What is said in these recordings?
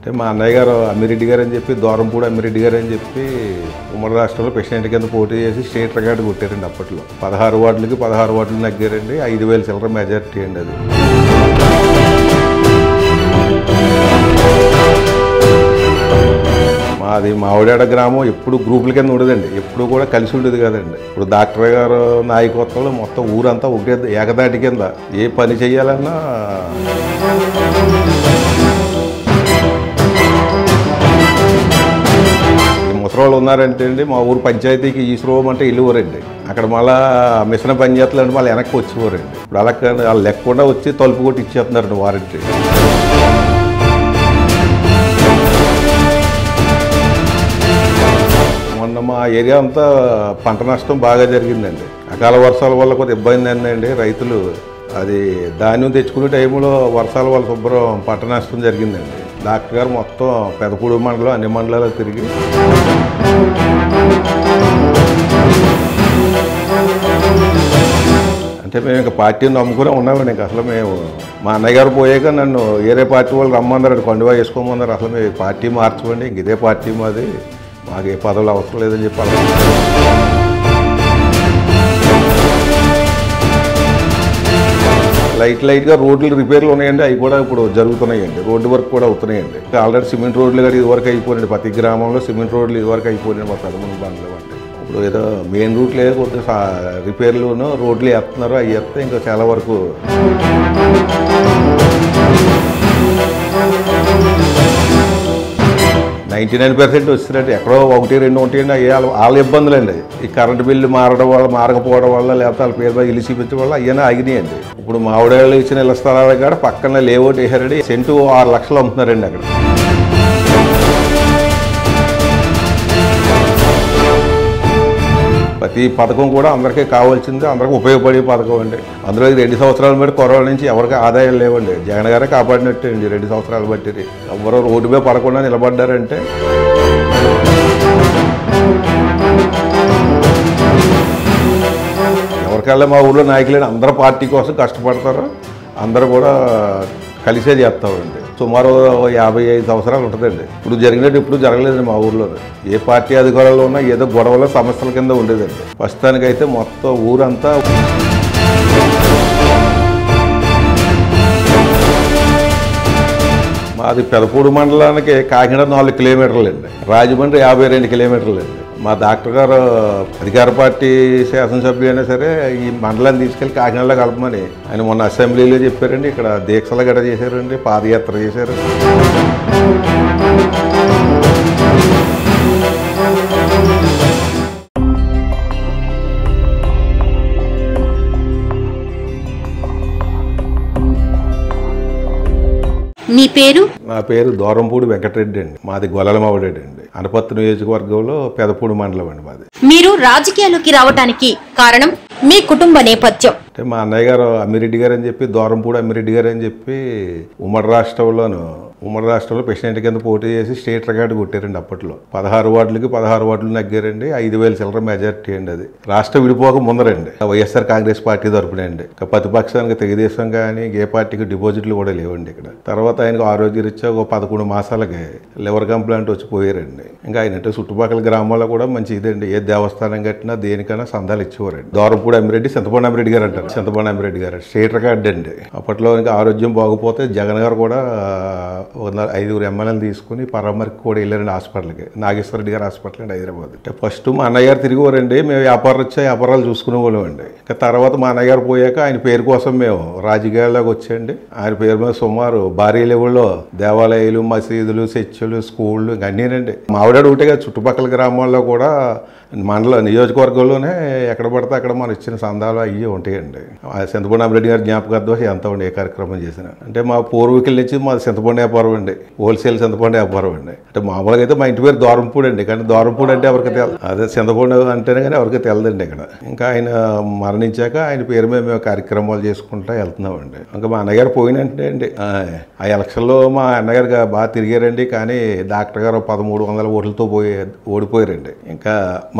అంటే మా అన్నయ్య గారు అమ్మిరెడ్డి గారు అని చెప్పి దూరంపూడి అమ్మిరెడ్డి గారు అని చెప్పి ఉమ్మడి రాష్ట్రంలో ప్రెసిడెంట్ కింద పోటీ చేసి స్టేట్ రికార్డు కొట్టారండి అప్పట్లో పదహారు వార్డులకి పదహారు వార్డులు నగ్గారండి ఐదు వేల చిల్లర మెజారిటీ అండి అది మాది మావిడాడ గ్రామం ఎప్పుడు గ్రూపుల కింద ఉండదండి ఎప్పుడు కూడా కలిసి ఉండేది కదండి ఇప్పుడు డాక్టర్ గారు నాయకత్వంలో మొత్తం ఊరంతా ఒకే ఏకదాటి కింద ఏ పని చేయాలన్నా ఈ ముసలోళ్ళు ఉన్నారంటే అండి మా ఊరు పంచాయతీకి ఈశ్వరం అంటే ఇల్లువరండి అక్కడ మళ్ళా మిషన్ పని చేస్తాలంటే మళ్ళీ వెనక్కి వచ్చేవారండి ఇప్పుడు అలా కాదు, వాళ్ళు లెక్కకుండా వచ్చి తలుపు కొట్టి ఇచ్చేస్తున్నారండి వారంటీ మొన్న మా ఏరియా అంతా పంట నష్టం బాగా జరిగిందండి అకాల వర్షాల వల్ల కొంత ఇబ్బంది అయిందండి రైతులు అది ధాన్యం తెచ్చుకునే టైంలో వర్షాల వల్ల శుభ్రం పంట నష్టం జరిగిందండి డాక్టర్ గారు మొత్తం పెదపూడి మండలం అన్ని మండలాలకు తిరిగి అంటే మేము ఇంకా పార్టీని నమ్ముకునే ఉన్నామండి ఇంకా అసలు మేము మా అన్నయ్య గారు పోయాక నన్ను వేరే పార్టీ వాళ్ళు రమ్మన్నారు కొండవా వేసుకోమన్నారు అసలు మేము పార్టీ మార్చమండి ఇంక ఇదే పార్టీ మాది మాకు ఏ పదవులు అవసరం లేదని చెప్పాలి లైట్ లైట్గా రోడ్లు రిపేర్లు ఉన్నాయండి అవి కూడా ఇప్పుడు జరుగుతున్నాయండి రోడ్డు వర్క్ కూడా అవుతున్నాయండి ఆల్రెడీ సిమెంట్ రోడ్లు కూడా ఇదివరకు అయిపోయినాయి ప్రతి గ్రామంలో సిమెంట్ రోడ్లు ఇదివరకు అయిపోయినాయి మా పదమూడు బండ్లు అంటే ఇప్పుడు ఏదో మెయిన్ రూట్ లేదు కొద్దిగా సా- రిపేర్లును రోడ్లు వేస్తున్నారు అవి వేస్తే ఇంకా చాలా వరకు నైంటీ నైన్ పర్సెంట్ వచ్చినట్టు ఎక్కడో ఒకటి రెండు ఉంటాయండి అవి వాళ్ళ వాళ్ళ ఇబ్బందులు అండి ఈ కరెంటు బిల్లు మారడం వల్ల మారకపోవడం వల్ల లేకపోతే వాళ్ళ పేరు మీద ఇల్లు చూపించడం వల్ల అవన్నీ ఆగినాయండి ఇప్పుడు మా ఆవిడవాళ్ళు ఇచ్చిన ఇళ్ళ స్థలాలు కాడ పక్కన లేఅవుట్ వేసారండి సెంటు ఆరు లక్షలు అమ్ముతున్నారండి అక్కడ ప్రతి పథకం కూడా అందరికీ కావాల్సింది అందరికీ ఉపయోగపడే పథకం అండి అందులో ఈ రెండు సంవత్సరాల బట్టి కరోనా నుంచి ఎవరికి ఆదాయం లేవండి జగన్ గారే కాపాడినట్టే అండి రెండు సంవత్సరాలు బట్టి ఎవరో రోడ్డు మీద పడకుండా నిలబడ్డారంటే ఎవరికల్లా మా ఊళ్ళో నాయకులైన అందరూ పార్టీ కోసం కష్టపడతారు అందరూ కూడా కలిసే చేస్తామండి సుమారు యాభై ఐదు సంవత్సరాలు ఉంటుందండి ఇప్పుడు జరిగినట్టు ఇప్పుడు జరగలేదండి మా ఊర్లో ఏ పార్టీ అధికారంలో ఉన్నా ఏదో గొడవల సమస్యల కింద ఉండేదండి ప్రస్తుతానికైతే మొత్తం ఊరంతా మాది పెదపూడి మండలానికి కాకినాడ నాలుగు కిలోమీటర్లు అండి రాజమండ్రి యాభై రెండు కిలోమీటర్లు అండి మా డాక్టర్ గారు అధికార పార్టీ శాసనసభ్యు అయినా సరే ఈ మండలాన్ని తీసుకెళ్లి కాకినాడలో కలపమని ఆయన మొన్న అసెంబ్లీలో చెప్పారండి ఇక్కడ దీక్షలు గడ చేశారండి పాదయాత్ర చేశారు మీ పేరు నా పేరు దూరంపూడి వెంకటరెడ్డి అండి మాది గొల్లలమావిడేడు అండి అనపత్తి నియోజకవర్గంలో పెదపూడి మండలం అండి మాది మీరు రాజకీయాల్లోకి రావడానికి కారణం మీ కుటుంబ నేపథ్యం అంటే మా అన్నయ్య గారు అమ్మిరెడ్డి గారు అని చెప్పి దూరంపూడి అమ్మిరెడ్డి గారు అని చెప్పి ఉమ్మడి రాష్ట్రంలోను ఉమ్మడి రాష్ట్రంలో ప్రెసిడెంట్ కింద పోటీ చేసి స్టేట్ రికార్డు కొట్టారండి అప్పట్లో పదహారు వార్డులకి పదహారు వార్డులు నగ్గారండి ఐదు వేల చిల్లర మెజారిటీ అండి అది రాష్ట్రం విడిపోక ముందరండి వైఎస్ఆర్ కాంగ్రెస్ పార్టీ తరపున అండి ఇంకా ప్రతిపక్షానికి తెలుగుదేశం కానీ ఏ పార్టీకి డిపాజిట్లు కూడా లేవండి ఇక్కడ తర్వాత ఆయనకు ఆరోగ్యరీత్యా ఒక పదకొండు మాసాలకి లివర్ కంప్లైంట్ వచ్చి పోయారండి ఇంకా ఆయన అంటే చుట్టుపక్కల గ్రామాల్లో కూడా మంచి ఇదండి ఏ దేవస్థానం కట్టినా దేనికైనా సందాలు ఇచ్చేవారండి దూరంపూడి అమ్మిరెడ్డి చింతపండు అమ్మిరెడ్డి గారు అంటారు చింతపండు అమ్మిరెడ్డి గారు స్టేట్ రికార్డ్ అండి అప్పట్లో ఇంకా ఆరోగ్యం బాగుపోతే జగన్ గారు కూడా ఒక న- ఐదుగురు ఎమ్మెల్యేలు తీసుకుని పరామరికి కూడా వెళ్ళారండి హాస్పిటల్కి నాగేశ్వర రెడ్డి గారు హాస్పిటల్ అండి హైదరాబాద్ అంటే ఫస్ట్ మా అన్నయ్య గారు తిరిగివారండి మేము వ్యాపారం వచ్చే వ్యాపారాలు చూసుకునే వాళ్ళం అండి ఇంకా తర్వాత మా అన్నయ్య గారు పోయాక ఆయన పేరు కోసం మేము రాజకీయాల్లోకి వచ్చండి ఆయన పేరు మీద సుమారు భారీ లెవెల్లో దేవాలయాలు మసీదులు చర్చిలు స్కూళ్ళు ఇంకా అన్నీనండి మావిడాడు ఒకటే కాదు చుట్టుపక్కల గ్రామాల్లో కూడా మండల నియోజకవర్గంలోనే ఎక్కడ పడితే అక్కడ మనం ఇచ్చిన సందాలు అయ్యి ఉంటాయండి ఆ చింతపండు అమరెడ్డి గారి జ్ఞాపకార్థం ఎంత ఉండే ఏ కార్యక్రమం చేసిన అంటే మా పూర్వీకుల నుంచి మాది చింతపండు వ్యాపారం అండి హోల్సేల్ చింతపండు వ్యాపారం అండి అంటే మామూలుగా అయితే మా ఇంటి పేరు దూరంపూడి అండి కానీ దూరంపూడి అంటే ఎవరికి తెల అదే చింతపండు అంటేనే కానీ ఎవరికి తెలదండి ఇక్కడ ఇంకా ఆయన మరణించాక ఆయన పేరు మీద మేము కార్యక్రమాలు చేసుకుంటా వెళ్తున్నామండి ఇంకా మా అన్నగారు పోయినంటే అండి ఆ, ఆ ఎలక్షన్లో మా అన్నగారు గా- బాగా తిరిగారండి కానీ డాక్టర్ గారు పదమూడు వందల ఓట్లతో పోయి ఓడిపోయారండి ఇంకా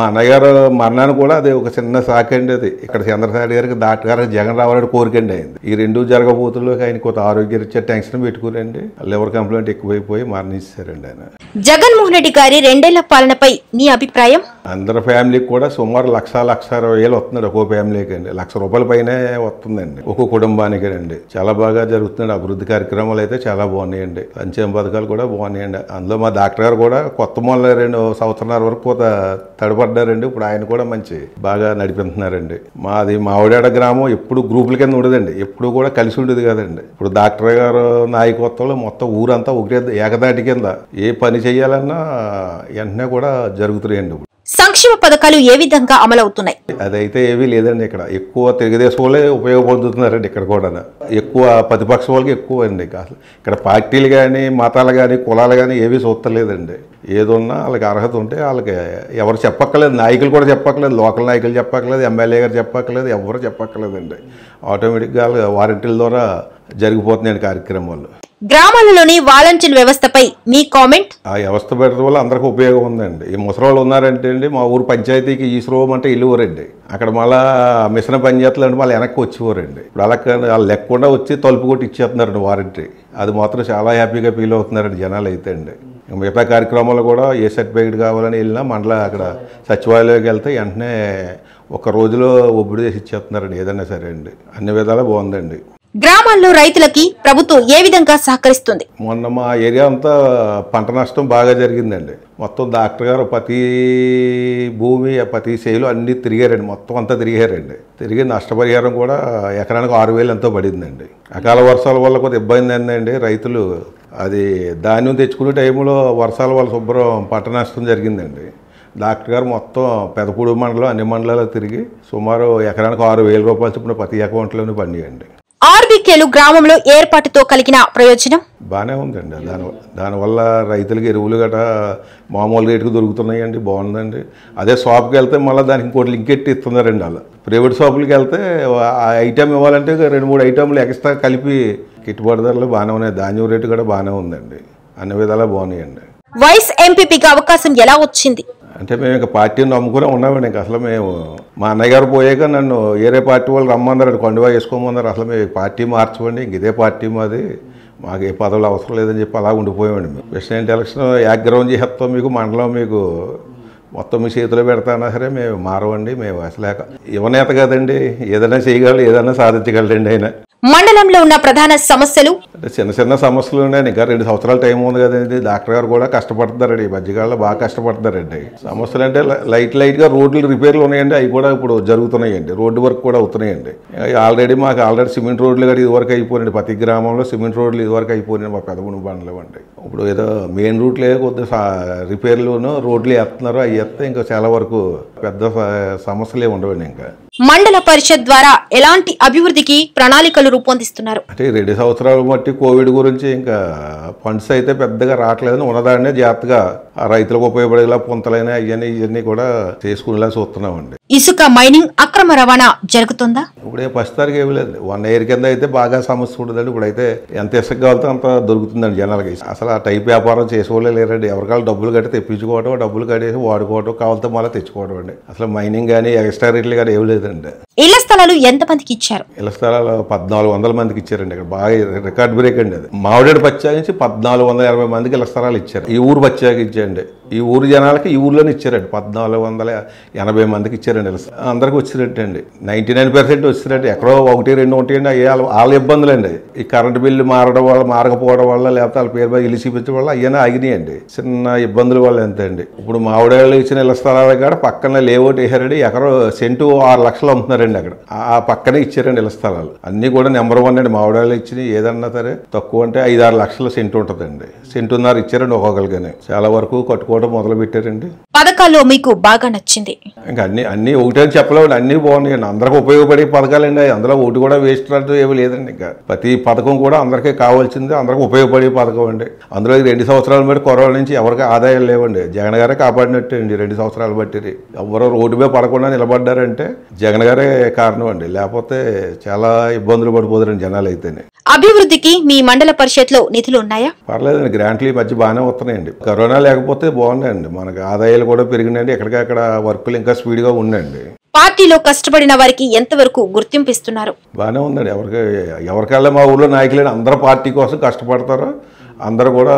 మా అన్నగారు మరణాన్ని కూడా అది ఒక చిన్న సాకండి అది ఇక్కడ చంద్రశేఖర్ గారికి డాక్టర్ గారికి జగన్ రావాలని కోరికండి అయింది ఈ రెండు జరగబోతుల్లోకి ఆయన కొంత ఆరోగ్య రీత్యా టెన్షన్ పెట్టుకురండి లివర్ కంప్లైంట్ ఎక్కువైపోయి మరణించారండి ఆయన జగన్మోహన్ రెడ్డి గారి రెండేళ్ల పాలనపై మీ అభిప్రాయం అందరి ఫ్యామిలీకి కూడా సుమారు లక్ష లక్ష అరవై వేలు వస్తున్నాడు ఒక్కో ఫ్యామిలీకి అండి లక్ష రూపాయల పైనే వస్తుందండి ఒక్కో కుటుంబానికి అండి చాలా బాగా జరుగుతున్నాడు అభివృద్ధి కార్యక్రమాలు అయితే చాలా బాగున్నాయండి సంక్షేమ పథకాలు కూడా బాగున్నాయండి అందులో మా డాక్టర్ గారు కూడా కొత్త మొదల రెండు సంవత్సరాల వరకు కొంత తడబడ్డారండి ఇప్పుడు ఆయన కూడా మంచి బాగా నడిపిస్తున్నారండి మాది మావిడాడ గ్రామం ఎప్పుడు గ్రూపుల కింద ఉండదండి ఎప్పుడు కూడా కలిసి ఉండేది కదండి ఇప్పుడు డాక్టర్ గారు నాయకత్వంలో మొత్తం ఊరంతా ఒకటే ఏకదాటి కింద ఏ పని చేయాలన్నా వెంటనే కూడా జరుగుతున్నాయండి ఇప్పుడు సంక్షేమ పథకాలు ఏ విధంగా అమలవుతున్నాయి అదైతే ఏమీ లేదండి ఇక్కడ ఎక్కువ తెలుగుదేశం వాళ్ళే ఉపయోగపడుతున్నారండి ఇక్కడ కూడా ఎక్కువ ప్రతిపక్ష వాళ్ళకి ఎక్కువ అండి ఇక అసలు ఇక్కడ పార్టీలు కానీ మతాలు కానీ కులాలు కానీ ఏవి చూస్తలేదండి ఏదున్నా వాళ్ళకి అర్హత ఉంటే వాళ్ళకి ఎవరు చెప్పక్కర్లేదు నాయకులు కూడా చెప్పక్కర్లేదు లోకల్ నాయకులు చెప్పక్కర్లేదు ఎమ్మెల్యే గారు చెప్పక్కర్లేదు ఎవరు చెప్పక్కర్లేదండి ఆటోమేటిక్గా వాళ్ళ వారంటీల ద్వారా జరిగిపోతున్నాయండి కార్యక్రమాలు గ్రామాలలోని వాలంటీర్ వ్యవస్థపై మీ కామెంట్ ఆ వ్యవస్థ పెట్టడం వల్ల అందరికీ ఉపయోగం ఉందండి ఈ ముసలోళ్ళు ఉన్నారంటే అండి మా ఊరు పంచాయతీకి ఈశ్వరం అంటే ఇల్లువరండి అక్కడ మళ్ళా మిషన్ పనిచేతలు అంటే మళ్ళీ వెనక్కి వచ్చేవారండి ఇప్పుడు అలా కాదు, వాళ్ళు లేకుండా వచ్చి తలుపు కొట్టి ఇచ్చేస్తున్నారండి వారంటీ అది మాత్రం చాలా హ్యాపీగా ఫీల్ అవుతున్నారండి జనాలు అయితే అండి ఇంకా మిగతా కార్యక్రమాలు కూడా ఏ సర్టిఫికేట్ కావాలని వెళ్ళినా మండల అక్కడ సచివాలయంకి వెళ్తే వెంటనే ఒక రోజులో ఒబ్బిడి చేసి ఇచ్చేస్తున్నారండి ఏదైనా సరే అండి అన్ని విధాలా బాగుందండి గ్రామాల్లో రైతులకి ప్రభుత్వం ఏ విధంగా సహకరిస్తుంది మొన్న మా ఏరియా అంతా పంట నష్టం బాగా జరిగిందండి మొత్తం డాక్టర్ గారు ప్రతి భూమి ప్రతి చేలు అన్నీ తిరిగారండి మొత్తం అంతా తిరిగారండి తిరిగి నష్టపరిహారం కూడా ఎకరానికి ఆరు వేలు ఎంతో పడిందండి అకాల వర్షాల వల్ల కొద్ది ఇబ్బంది అయిందండి రైతులు అది ధాన్యం తెచ్చుకునే టైంలో వర్షాల వల్ల శుభ్రం పంట నష్టం జరిగిందండి డాక్టర్ గారు మొత్తం పెదపూడి మండలం అన్ని మండలాలు తిరిగి సుమారు ఎకరానికి ఆరు వేల రూపాయలు చొప్పున ప్రతి అకౌంట్లోనే పండియండి ఆర్బీకేలు గ్రామంలో ఏర్పాటుతో కలిగిన ప్రయోజనం బాగానే ఉందండి దాని దానివల్ల రైతులకి ఎరువులు గట్రా మామూలు రేటుకు దొరుకుతున్నాయండి బాగుందండి అదే షాప్కి వెళ్తే మళ్ళీ దానికి ఇంకోటి లింక్ ఎట్టి ఇస్తున్నారండి అలా ప్రైవేట్ షాపులకి వెళ్తే ఆ ఐటెం ఇవ్వాలంటే రెండు మూడు ఐటెంలు ఎక్స్ట్రా కలిపి గిట్టుబాటు ధరలు బాగానే ఉన్నాయి ధాన్యం రేటు కూడా బాగానే ఉందండి అన్ని విధాలా బాగున్నాయండి వైస్ ఎంపీపీకి అవకాశం ఎలా వచ్చింది అంటే మేము ఇంకా పార్టీని నమ్ముకునే ఉన్నామండి ఇంకా అసలు మేము మా అన్నయ్య గారు పోయాక నన్ను వేరే పార్టీ వాళ్ళు రమ్మన్నారు కొండవా వేసుకోమన్నారు అసలు మేము పార్టీ మార్చమండి ఇంక ఇదే పార్టీ మాది మాకు ఏ పదవులు అవసరం లేదని చెప్పి అలా ఉండిపోయామండి మేము ప్రెసిడెంట్ ఎలక్షన్ యాగ్రౌండ్ చేస్తాం మీకు మండలం మీకు మొత్తం మీ చేతిలో పెడతానా సరే మేము మారవండి మేము అసలు యువనేత కదండి ఏదైనా చేయగలరు ఏదైనా సాధించగలరండి ఆయన మండలంలో ఉన్న ప్రధాన సమస్యలు అంటే చిన్న చిన్న సమస్యలు ఉన్నాయి ఇంకా రెండు సంవత్సరాల టైం ఉంది కదండి డాక్టర్ గారు కూడా కష్టపడుతున్నారండి ఈ మధ్యకాలంలో బాగా కష్టపడుతున్నారండి సమస్యలు అంటే లైట్ లైట్గా రోడ్లు రిపేర్లు ఉన్నాయండి అవి కూడా ఇప్పుడు జరుగుతున్నాయండి రోడ్డు వర్క్ కూడా అవుతున్నాయండి ఆల్రెడీ మాకు ఆల్రెడీ సిమెంట్ రోడ్లు కూడా ఇదివరకు అయిపోయినాయి ప్రతి గ్రామంలో సిమెంట్ రోడ్లు ఇదివరకు అయిపోయినాయి మా పెదముని బండ్లు అండి ఇప్పుడు ఏదో మెయిన్ రూట్లే కొద్ది రిపేర్లును రోడ్లు వేస్తున్నారు అవి వేస్తే ఇంకా చాలా వరకు పెద్ద స- సమస్యలే ఉండవండి ఇంకా మండల పరిషత్ ద్వారా ఎలాంటి అభివృద్ధికి ప్రణాళికలు రూపొందిస్తున్నారు అంటే ఈ రెండు సంవత్సరాలు బట్టి కోవిడ్ గురించి ఇంకా ఫండ్స్ అయితే పెద్దగా రావట్లేదని ఉన్నదాన్నే జాగ్రత్తగా ఆ రైతులకు ఉపయోగపడేలా పొంతలైన ఇవన్నీ ఇవన్నీ కూడా చేసుకునేలా చూస్తున్నామండి ఇసుక మైనింగ్ అక్రమ రవాణా జరుగుతుందా ఇప్పుడే ప్రస్తుతానికి ఏమీ లేదు వన్ ఇయర్ కింద అయితే బాగా సమస్య ఉండదండి ఇప్పుడైతే ఎంత ఇసుక కావాలితే అంత దొరుకుతుందండి జనాలకి అసలు ఆ టైప్ వ్యాపారం చేసేవాళ్ళే లేరండి ఎవరికాళ్ళు డబ్బులు కట్టి తెప్పించుకోవడం డబ్బులు కట్టేసి వాడుకోవడం కావాలితే మళ్ళీ తెచ్చుకోవడం అండి అసలు మైనింగ్ కానీ ఎక్స్ట్రా రేట్లు కానీ ఏమి లేదండి ఇళ్ల స్థలాలు ఎంతమందికి ఇచ్చారు ఇళ్ల స్థలాలు పద్నాలుగు వందల మందికి ఇచ్చారండి ఇక్కడ బాగా రికార్డ్ బ్రేక్ అండి అది మామిడి పచ్చాక నుంచి పద్నాలుగు వందల ఎనభై మందికి ఇళ్ల స్థలాలు ఇచ్చారు ఈ ఊరు పచ్చాక ఇచ్చారండి ఈ ఊరు జనాలకి ఈ ఊర్లోనే ఇచ్చారండి పద్నాలుగు వందల ఎనభై మందికి ఇచ్చారండి ఇళ్ల స్థలాలు. అందరికి వచ్చినట్టు అండి నైంటీ నైన్ పర్సెంట్ వచ్చినట్టు ఎక్కడో ఒకటి రెండు ఉంటాయండి అవి వాళ్ళ వాళ్ళ ఇబ్బందులు అండి ఈ కరెంట్ బిల్లు మారడం వల్ల మారకపోవడం వల్ల లేకపోతే వాళ్ళ పేరు మీద ఇల్లు చూపించడం వల్ల అవన్నీ ఆగినాయండి చిన్న ఇబ్బందుల వల్ల ఎంత అండి ఇప్పుడు మామిడాళ్ళు ఇచ్చిన ఇళ్ల స్థలాలు కాడ పక్కన లేఅవుట్ వేసారండి ఎకరో సెంటు ఆరు లక్షలు అమ్ముతున్నారండి అక్కడ ఆ పక్కనే ఇచ్చారండి ఇళ్ల స్థలాలు అన్నీ కూడా నెంబర్ వన్ అండి మామిడాళ్ళు ఇచ్చినవి ఏదన్నా సరే తక్కువ అంటే ఐదు ఆరు లక్షల సెంటు ఉంటుందండి సెంటున్నర ఇచ్చారండి ఒక్కొక్కరిగానే చాలా వరకు కట్టుకోవడం మొదలు పెట్టారండి పథకాల్లో మీకు బాగా నచ్చింది ఇంకా అన్ని అన్ని ఒకటే అని చెప్పలేమండి అన్నీ బాగున్నాయండి అందరికి ఉపయోగపడే పథకాలండి అందులో ఒకటి కూడా వేస్ట్ అంటూ ఏమీ లేదండి ఇంకా ప్రతి పథకం కూడా అందరికీ కావాల్సింది అందరికి ఉపయోగపడే పథకం అండి అందులో ఈ రెండు సంవత్సరాల బట్టి కరోనా నుంచి ఎవరికి ఆదాయం లేవండి జగన్ గారే కాపాడినట్టు అండి రెండు సంవత్సరాలు బట్టి ఎవరో రోడ్డు మీద పడకుండా నిలబడ్డారంటే జగన్ గారే కారణం అండి లేకపోతే చాలా ఇబ్బందులు పడిపోతారండి జనాలు అయితేనే అభివృద్ధికి మీ మండల పరిషత్ లో నిధులు ఉన్నాయా పర్లేదండి గ్రాంట్లు ఈ మధ్య బాగానే వస్తున్నాయండి కరోనా లేకపోతే బాగున్నాయండి మనకి ఆదాయాలు కూడా పెరిగినాయండి ఎక్కడికక్కడ వర్కులు ఇంకా స్పీడ్గా ఉండండి పార్టీలో కష్టపడిన వారికి ఎంతవరకు గుర్తింపు ఇస్తున్నారు బాగానే ఉందండి ఎవరికి ఎవరికల్లా మా ఊళ్ళో నాయకులైన అందరూ పార్టీ కోసం కష్టపడతారు అందరూ కూడా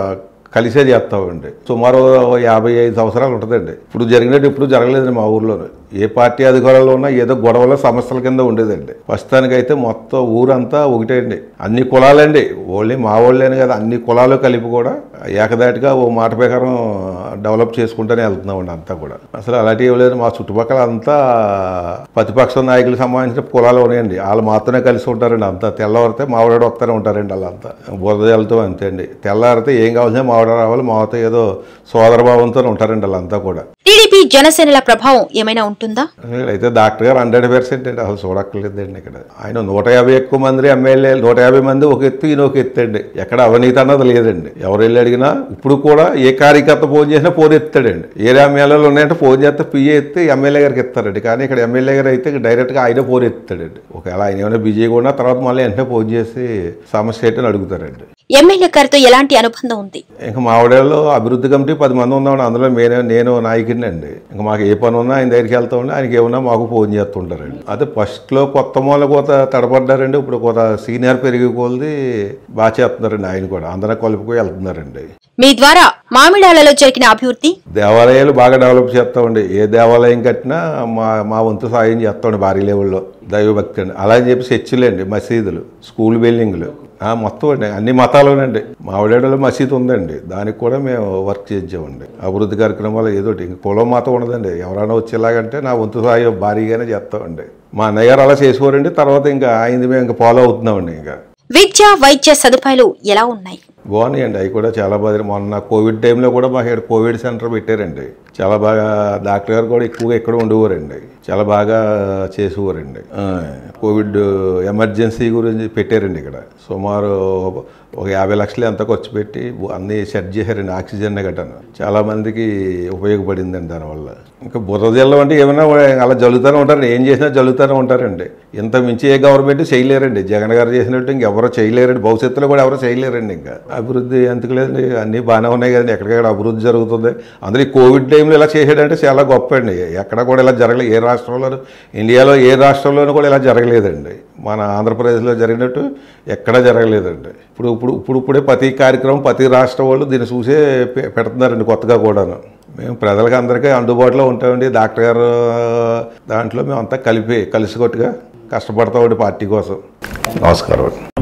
కలిసే చేస్తామండి సుమారు యాభై ఐదు సంవత్సరాలు ఉంటుందండి ఇప్పుడు జరిగినట్టు ఇప్పుడు జరగలేదండి మా ఊర్లోనే ఏ పార్టీ అధికారంలో ఉన్నా ఏదో గొడవల సమస్యల కింద ఉండేదండి ప్రస్తుతానికైతే మొత్తం ఊరంతా ఒకటే అండి అన్ని కులాలండి ఓన్లీ మా వాళ్ళేనే కదా అన్ని కులాలు కలిపి కూడా ఏకదాటిగా ఓ మాట ప్రకారం డెవలప్ చేసుకుంటూనే వెళ్తున్నామండి అంతా కూడా అసలు అలాంటివి ఏం లేదు మా చుట్టుపక్కల అంతా ప్రతిపక్ష నాయకులకు సంబంధించిన కులాలు ఉన్నాయండి వాళ్ళు మాత్రమే కలిసి ఉంటారండి అంతా తెల్లవారితే మావిడాడు వస్తూనే ఉంటారండి వాళ్ళంతా బురద వెళ్తూ అంతే అండి తెల్లారితే ఏం కావాల్సిన మావిడ రావాలి మావతో ఏదో సోదర భావంతో ఉంటారండి వాళ్ళంతా కూడా టీడీపీ జనసేనల ప్రభావం ఏమైనా ఉంటుందా అయితే డాక్టర్ గారు హండ్రెడ్ పర్సెంట్ అండి అసలు చూడక్కర్లేదండి ఇక్కడ ఆయన నూట యాభై ఎక్కువ మంది ఎమ్మెల్యే నూట యాభై మంది ఒక ఎత్తు ఈయన ఒక ఎత్తు అండి ఎక్కడ అవినీతి అన్నది లేదండి ఎవరు వెళ్ళి అడిగినా ఇప్పుడు కూడా ఏ కార్యకర్త ఫోన్ చేసినా ఫోన్ ఎత్తాడండి ఏ ఎమ్మెల్యేలు ఉన్నాయంటే ఫోన్ చేస్తే పిఏ ఎత్తి ఎమ్మెల్యే గారికి ఎత్తారండి కానీ ఇక్కడ ఎమ్మెల్యే గారు అయితే డైరెక్ట్గా ఆయన ఫోన్ ఎత్తాడండి ఒకవేళ ఆయన ఏమైనా బిజీగా ఉన్నా తర్వాత మళ్ళీ వెంటనే ఫోన్ చేసి సమస్య ఏంటని అడుగుతారండి ఎమ్మెల్యే గారితో ఎలాంటి అనుబంధం ఉంది ఇంకా మా ఆవిడలో అభివృద్ధి కమిటీ పది మంది ఉన్నామండి అందులో నేనే నేను నాయకుడిని అండి ఇంకా మాకు ఏ పని ఉన్నా ఆయన దగ్గరికి వెళ్తా ఉండి ఆయనకి ఏమన్నా మాకు ఫోన్ చేస్తుంటారండి అదే ఫస్ట్లో కొత్త మూల కోత తడబడ్డారండి ఇప్పుడు కొత్త సీనియర్ పెరిగి కొలిది బాగా చేస్తున్నారండి ఆయన కూడా అందరూ కలుపుకొని వెళ్తున్నారండి మీ ద్వారా మామిడాలలో జరిగిన అభివృద్ధి దేవాలయాలు బాగా డెవలప్ చేస్తామండి ఏ దేవాలయం కట్టినా మా మా వంతు సాయం చేస్తామండి భారీ లెవెల్లో దైవభక్తి అండి అలా అని చెప్పి చర్చిలండి మసీదులు స్కూల్ బిల్డింగ్లు ఆ, మొత్తం అండి అన్ని మతాలోనండి మా ఆవిడలో మసీదు ఉందండి దానికి కూడా మేము వర్క్ చేయించామండి అభివృద్ధి కార్యక్రమాలు ఏదోటి ఇంక కులం మతం ఉండదండి ఎవరైనా వచ్చేలాగంటే నా వంతు సాయం భారీగానే చేస్తామండి మా అన్నయ్య గారు అలా చేసేవారండి తర్వాత ఇంకా ఆయనది మేము ఇంకా ఫాలో అవుతున్నామండి ఇంకా విద్య వైద్య సదుపాయాలు ఎలా ఉన్నాయి బాగున్నాయండి అవి కూడా చాలా బాగా మొన్న కోవిడ్ టైంలో కూడా మాకు ఇక్కడ కోవిడ్ సెంటర్ పెట్టారండి చాలా బాగా డాక్టర్ గారు కూడా ఎక్కువగా ఇక్కడ ఉండేవారండి చాలా బాగా చేసేవారండి ఆ, కోవిడ్ ఎమర్జెన్సీ గురించి పెట్టారండి ఇక్కడ సుమారు ఒక యాభై లక్షలు ఎంత ఖర్చు పెట్టి అన్నీ సెట్ చేశారండి ఆక్సిజన్ గట్టాను చాలా మందికి ఉపయోగపడిందండి దానివల్ల ఇంకా బుర్ర జిల్లా అంటే ఏమైనా అలా జరుగుతూనే ఉంటారండి ఏం చేసినా జరుగుతూనే ఉంటారండి ఇంత మించి ఏ గవర్నమెంట్ చేయలేరండి జగన్ గారు చేసినట్టు ఇంకెవరో చేయలేరండి భవిష్యత్తులో కూడా ఎవరో చేయలేరండి ఇంకా అభివృద్ధి ఎందుకు లేదండి అన్నీ బాగానే ఉన్నాయి కదండి ఎక్కడికక్కడ అభివృద్ధి జరుగుతుంది అందులో ఈ కోవిడ్ టైంలో ఇలా చేసాడంటే చాలా గొప్ప అండి ఎక్కడ కూడా ఇలా జరగలేదు ఏ రాష్ట్రంలో ఇండియాలో ఏ రాష్ట్రంలోనూ కూడా ఇలా జరగలేదండి మన ఆంధ్రప్రదేశ్లో జరిగినట్టు ఎక్కడా జరగలేదండి ఇప్పుడు ఇప్పుడు ఇప్పుడు ఇప్పుడే ప్రతి కార్యక్రమం ప్రతి రాష్ట్రం వాళ్ళు దీన్ని చూసే పె- పెడుతున్నారండి కొత్తగా కూడాను మేము ప్రజలకు అందరికీ అందుబాటులో ఉంటామండి డాక్టర్ గారు దాంట్లో మేము అంతా కలిపి కలిసికొట్టుగా కష్టపడతామండి పార్టీ కోసం నమస్కారం అండి